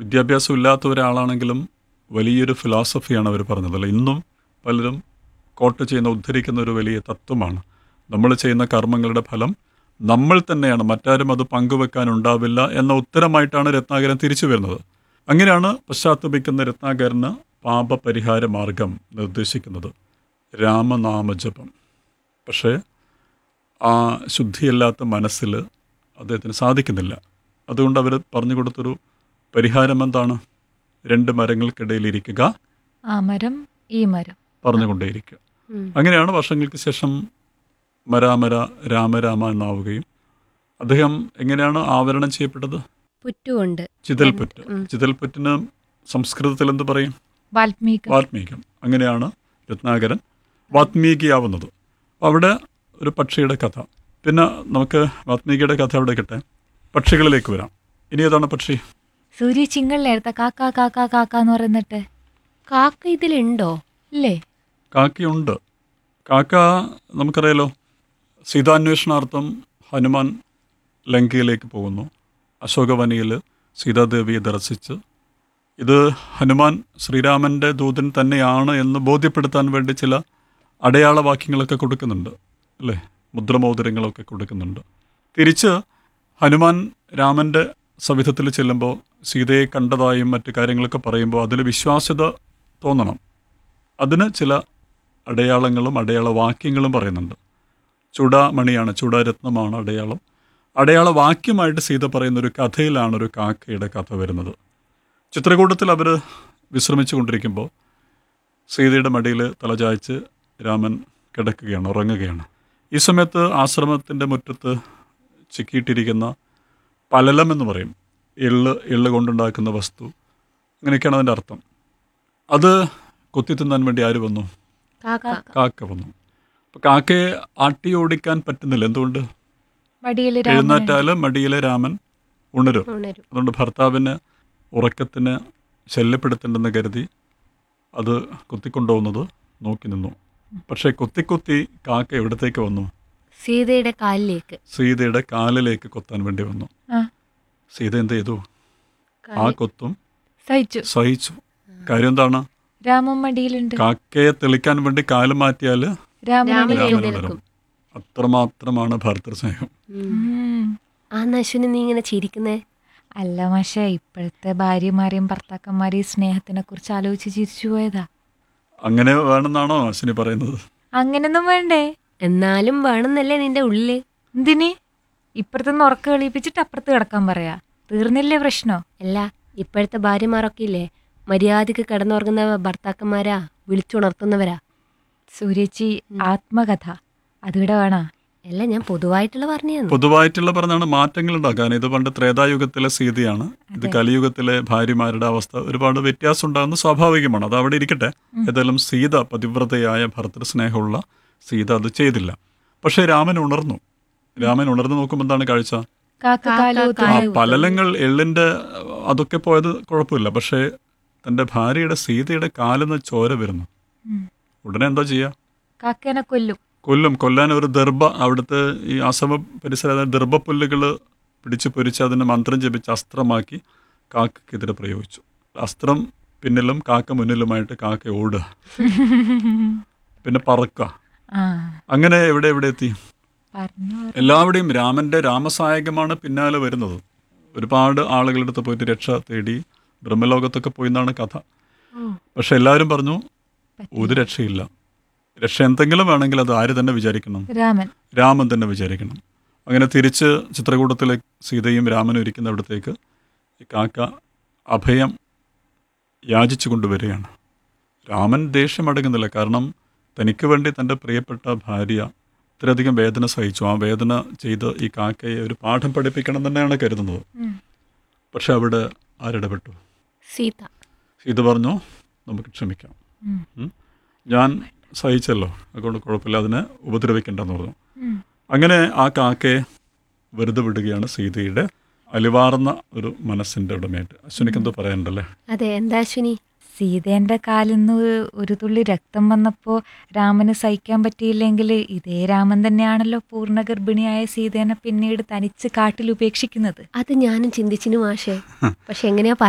വിദ്യാഭ്യാസം ഇല്ലാത്ത ഒരാളാണെങ്കിലും വലിയൊരു ഫിലോസഫിയാണ് അവർ പറഞ്ഞത് അല്ല ഇന്നും പലരും കോട്ട് ചെയ്യുന്ന ഉദ്ധരിക്കുന്ന ഒരു വലിയ തത്വമാണ് നമ്മൾ ചെയ്യുന്ന കർമ്മങ്ങളുടെ ഫലം നമ്മൾ തന്നെയാണ് മറ്റാരും അത് പങ്കുവെക്കാനുണ്ടാവില്ല എന്ന ഉത്തരമായിട്ടാണ് രത്നാകരൻ തിരിച്ചു വരുന്നത് അങ്ങനെയാണ് പശ്ചാത്തപിക്കുന്ന രത്നാകരന് പാപപരിഹാര മാർഗം നിർദ്ദേശിക്കുന്നത് രാമനാമജപം പക്ഷേ ആ ശുദ്ധിയില്ലാത്ത മനസ്സിൽ അദ്ദേഹത്തിന് സാധിക്കുന്നില്ല അതുകൊണ്ട് അവർ പറഞ്ഞു കൊടുത്തൊരു പരിഹാരം എന്താണ് രണ്ട് മരങ്ങൾക്കിടയിൽ ഇരിക്കുക ആ മരം ഈ മരം പറഞ്ഞുകൊണ്ടേയിരിക്കുക ഉം. അങ്ങനെയാണ് വർഷങ്ങൾക്ക് ശേഷം മരാമര രാമരാമ എന്നാവുകയും അദ്ദേഹം എങ്ങനെയാണ് ആവരണം ചെയ്യപ്പെട്ടത് പുറ്റുകൊണ്ട് ചിതൽപുറ്റ് ഉം. ചിതൽപുറ്റിന് സംസ്കൃതത്തിൽ എന്ത് പറയും വാൽമീക വാൽമീകം അങ്ങനെയാണ് രത്നാകരൻ വാത്മീകിയാവുന്നത് അപ്പോൾ അവിടെ ഒരു പക്ഷിയുടെ കഥ പിന്നെ നമുക്ക് വാത്മീകിയുടെ കഥ അവിടെ കിട്ടെ പക്ഷികളിലേക്ക് വരാം ഇനി ഏതാണ് പക്ഷി സൂര്യ ചിങ്ങളിലെടുത്ത കാക്ക കാക്ക കാക്ക എന്ന് പറയുന്നിട്ട് കാക്ക ഇതിലുണ്ടോ ഇല്ലേ കാക്കയുണ്ട് കാക്ക നമുക്കറിയാലോ സീതാന്വേഷണാർത്ഥം ഹനുമാൻ ലങ്കയിലേക്ക് പോകുന്നു അശോകവനിയിൽ സീതാദേവിയെ ദർശിച്ച് ഇത് ഹനുമാൻ ശ്രീരാമൻ്റെ ദൂതൻ തന്നെയാണ് എന്ന് ബോധ്യപ്പെടുത്താൻ വേണ്ടി ചില അടയാളവാക്യങ്ങളൊക്കെ കൊടുക്കുന്നുണ്ട് അല്ലേ മുദ്രമോതിരങ്ങളൊക്കെ കൊടുക്കുന്നുണ്ട് തിരിച്ച് ഹനുമാൻ രാമൻ്റെ സവിധത്തിൽ ചെല്ലുമ്പോൾ സീതയെ കണ്ടതായും മറ്റു കാര്യങ്ങളൊക്കെ പറയുമ്പോൾ അതിൽ വിശ്വാസ്യത തോന്നണം അതിന് ചില അടയാളങ്ങളും അടയാള വാക്യങ്ങളും പറയുന്നുണ്ട് ചൂടാമണിയാണ് ചൂടാരത്നമാണ് അടയാളം അടയാള വാക്യമായിട്ട് സീത പറയുന്ന ഒരു കഥയിലാണ് ഒരു കാക്കയുടെ കഥ വരുന്നത് ചിത്രകൂടത്തിൽ അവർ വിശ്രമിച്ചു കൊണ്ടിരിക്കുമ്പോൾ സീതയുടെ മടിയിൽ തലചായ്ച്ച് രാമൻ കിടക്കുകയാണ് ഉറങ്ങുകയാണ് ഈ സമയത്ത് ആശ്രമത്തിൻ്റെ മുറ്റത്ത് ചിക്കിയിട്ടിരിക്കുന്ന പലലം എന്ന് പറയും എള്ള് എള്ള് കൊണ്ടുണ്ടാക്കുന്ന വസ്തു അങ്ങനെയൊക്കെയാണ് അതിൻ്റെ അർത്ഥം അത് കൊത്തി തിന്നാൻ വേണ്ടി ആര് വന്നു കാക്ക കാക്ക വന്നു അപ്പോൾ കാക്കയെ ആട്ടി ഓടിക്കാൻ പറ്റുന്നില്ല എന്തുകൊണ്ട് മടിയിൽ എഴുന്നേറ്റാൽ മടിയിലെ രാമൻ ഉണരും ഉണരും അതുകൊണ്ട് ഭർത്താവിന് ഉറക്കത്തിന് ശല്യപ്പെടുത്തേണ്ടെന്ന് കരുതി അത് കുത്തിക്കൊണ്ടുപോകുന്നത് നോക്കി നിന്നു പക്ഷേ കുത്തിക്കുത്തി കാക്ക എവിടത്തേക്ക് വന്നു സീതയുടെ കാലിലേക്ക് സീതയുടെ കാലിലേക്ക് കൊത്താൻ വേണ്ടി വന്നു ആ സീത എന്ത് ചെയ്തു ആ കാലിൽ- കൊത്തും സഹിച്ചു സഹിച്ചു കാര്യം എന്താണ് രാമൻ മടിയിലുണ്ട് കാക്കയെ തെളിക്കാൻ വേണ്ടി കാല് മാറ്റിയാൽ രാമൻ രാമൻ രാമൻ എഴുന്നേൽക്കും. വരും അത്രമാത്രമാണ് ഭാരതൃ സ്നേഹം ഉം. ഉം. ആ നശുവിന് നീ ഇങ്ങനെ ചിരിക്കുന്നേ അല്ല മാഷേ ഇപ്പോഴത്തെ ഭാര്യമാരെയും ഭർത്താക്കന്മാരെയും സ്നേഹത്തിനെ കുറിച്ച് ആലോചിച്ച് ചിരിച്ചു പോയതാ അങ്ങനെ വേണമെന്നാണോ അശ്വിനി പറയുന്നത് അങ്ങനൊന്നും വേണ്ടേ എന്നാലും വേണമെന്നല്ലേ നിന്റെ ഉള്ളില് എന്തിന് ഇപ്പുറത്തുനിന്ന് ഉറക്ക കളിപ്പിച്ചിട്ട് അപ്പുറത്ത് കിടക്കാൻ പറയാ തീർന്നില്ലേ പ്രശ്നോ അല്ല ഇപ്പോഴത്തെ ഭാര്യമാരൊക്കെ ഇല്ലേ മര്യാദക്ക് കിടന്നുറങ്ങുന്ന ഭർത്താക്കന്മാരാ വിളിച്ചുണർത്തുന്നവരാ സൂര്യച്ചി ആത്മകഥ അതിവിടെ വേണോ അല്ല ഞാൻ പൊതുവായിട്ടുള്ള പറഞ്ഞു പൊതുവായിട്ടുള്ള പറഞ്ഞാണ് മാറ്റങ്ങൾ ഉണ്ടാക്കാൻ ഇത് പണ്ട് ത്രേതായുഗത്തിലെ സീതയാണ് ഇത് കലിയുഗത്തിലെ ഭാര്യമാരുടെ അവസ്ഥ ഒരുപാട് വ്യത്യാസം ഉണ്ടാകുന്നത് സ്വാഭാവികമാണ് അത് അവിടെ ഇരിക്കട്ടെ ഏതായാലും സീത പതിവ്രതയായ ഭർത്തൃ സ്നേഹമുള്ള സീത അത് ചെയ്തില്ല പക്ഷേ രാമൻ ഉണർന്നു രാമൻ ഉണർന്നു നോക്കുമ്പോൾ എന്താണ് കാഴ്ച കാക്ക കാലു കാക്ക ആ കാല് പലലങ്ങൾ എള്ളിന്റെ അതൊക്കെ പോയത് കുഴപ്പമില്ല പക്ഷേ തന്റെ ഭാര്യയുടെ സീതയുടെ കാലിന്ന് ചോര വരുന്നു ഉം. ഉടനെ എന്താ ചെയ്യുക കാക്കേനെ കൊല്ലും കൊല്ലും കൊല്ലാൻ ഒരു ദർഭ അവിടുത്തെ ഈ ആശ്രമ പരിസര ദർഭപ്പുല്ലുകൾ പിടിച്ച് പൊരിച്ച് അതിനെ മന്ത്രം ജപിച്ച് അസ്ത്രമാക്കി കാക്കയ്ക്കെതിരെ പ്രയോഗിച്ചു അസ്ത്രം പിന്നിലും കാക്ക മുന്നിലുമായിട്ട് കാക്ക ഓടുക പിന്നെ പറക്കുക ആ അങ്ങനെ എവിടെ എവിടെ എത്തി പറഞ്ഞു എല്ലാവിടെയും രാമന്റെ രാമസായകമാണ് പിന്നാലെ വരുന്നത് ഒരുപാട് ആളുകളുടെ അടുത്ത് പോയിട്ട് രക്ഷ തേടി ബ്രഹ്മലോകത്തൊക്കെ പോയി എന്നാണ് കഥ പക്ഷെ എല്ലാവരും പറഞ്ഞു ഒരു രക്ഷയില്ല രക്ഷ എന്തെങ്കിലും വേണമെങ്കിൽ അത് ആര് തന്നെ വിചാരിക്കണം രാമൻ രാമൻ തന്നെ വിചാരിക്കണം അങ്ങനെ തിരിച്ച് ചിത്രകൂടത്തിലെ സീതയും രാമനും ഇരിക്കുന്ന അവിടത്തേക്ക് ഈ കാക്ക അഭയം യാചിച്ചു കൊണ്ടുവരികയാണ് രാമൻ ദേഷ്യം അടങ്ങുന്നില്ല കാരണം തനിക്ക് വേണ്ടി തൻ്റെ പ്രിയപ്പെട്ട ഭാര്യ ഇത്രയധികം വേദന സഹിച്ചു ആ വേദന ചെയ്ത് ഈ കാക്കയെ ഒരു പാഠം പഠിപ്പിക്കണം തന്നെയാണ് കരുതുന്നത് ഉം. പക്ഷെ അവിടെ ആരിടപെട്ടു സീത സീത പറഞ്ഞു നമുക്ക് ക്ഷമിക്കാം ഉം. ഉം. ഞാൻ സഹിച്ചല്ലോ അതുകൊണ്ട് കുഴപ്പമില്ല അതിനെ ഉപദ്രവിക്കേണ്ടെന്ന് പറഞ്ഞു ഉം. അങ്ങനെ ആ കാക്കയെ വെറുതെ വിടുകയാണ് സീതയുടെ അലിവാർന്ന ഒരു മനസ്സിൻ്റെ ഉടമയായിട്ട് അശ്വിനിക്ക് എന്തോ പറയാനുണ്ടല്ലേ അതെ എന്താ അശ്വിനി സീതേന്റെ കാലിൽ നിന്ന് ഒരു തുള്ളി രക്തം വന്നപ്പോ രാമന് സഹിക്കാൻ പറ്റിയില്ലെങ്കിൽ ഇതേ രാമൻ തന്നെയാണല്ലോ പൂർണ്ണ ഗർഭിണിയായ സീതേനെ പിന്നീട് തനിച്ച് കാട്ടിൽ ഉപേക്ഷിക്കുന്നത് അത് ഞാനും ചിന്തിച്ചിനു മാഷേ പക്ഷെ എങ്ങനെയാ